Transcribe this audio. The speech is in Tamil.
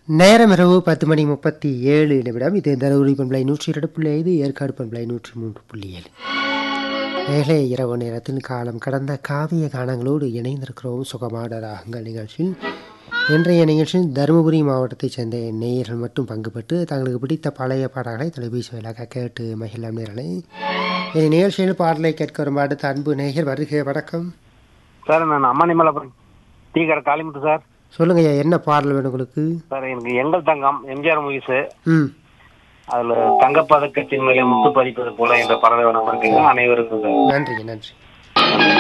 நேரம் இரவு பத்து மணி முப்பத்தி ஏழு நிமிடம் இது தருமபுரி பண்பலை நூற்றி இரண்டு புள்ளி ஐந்து ஏற்காடு பண்பலை நூற்றி மூன்று புள்ளி ஏழு ஏழை இரவு நேரத்தில் காலம் கடந்த காவிய கானங்களோடு இணைந்திருக்கிறோம் சுகமான ராகங்கள் நிகழ்ச்சியில் இன்றைய நிகழ்ச்சியில் தருமபுரி மாவட்டத்தைச் சேர்ந்த நேயர்கள் மட்டும் பங்கு பெற்று தங்களுக்கு பிடித்த பழைய பாடல்களை தொலைபேசி வாயிலாக கேட்டு மகிழம் நேரலை இந்த நிகழ்ச்சியில் பாடலை கேட்க வரும் அடுத்த அன்பு நேயர் வருகை வணக்கம் சார் நான் அம்மானிமலைபுரம் டீ கடை காளிமுத்து சார் சொல்லுங்க ஐயா என்ன பாடல் வேணும் உங்களுக்கு சார் எனக்கு எங்கள் தங்கம் எம்ஜிஆர் மூவிஸ் ம் அதுல தங்கப்பதக்கத்தின் மேலே முத்து பதிப்பது போல என்ற பறவை வேணும் இருக்குங்க அனைவருக்கும் சார் நன்றிங்க நன்றி